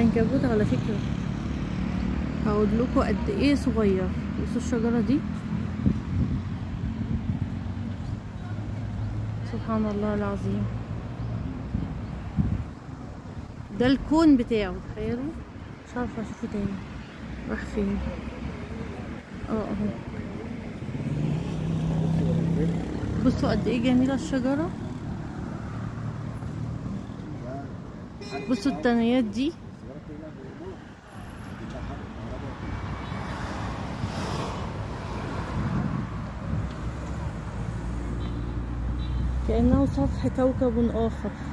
العنكبوت على فكرة هقول لكم قد ايه صغير بصوا الشجرة دي سبحان الله العظيم ده الكون بتاعه تخيلوا مش عارفه اشوفه تاني راح فين اه اهو بصوا قد ايه جميله الشجره بصوا التنيات دي كأنه سطح كوكب آخر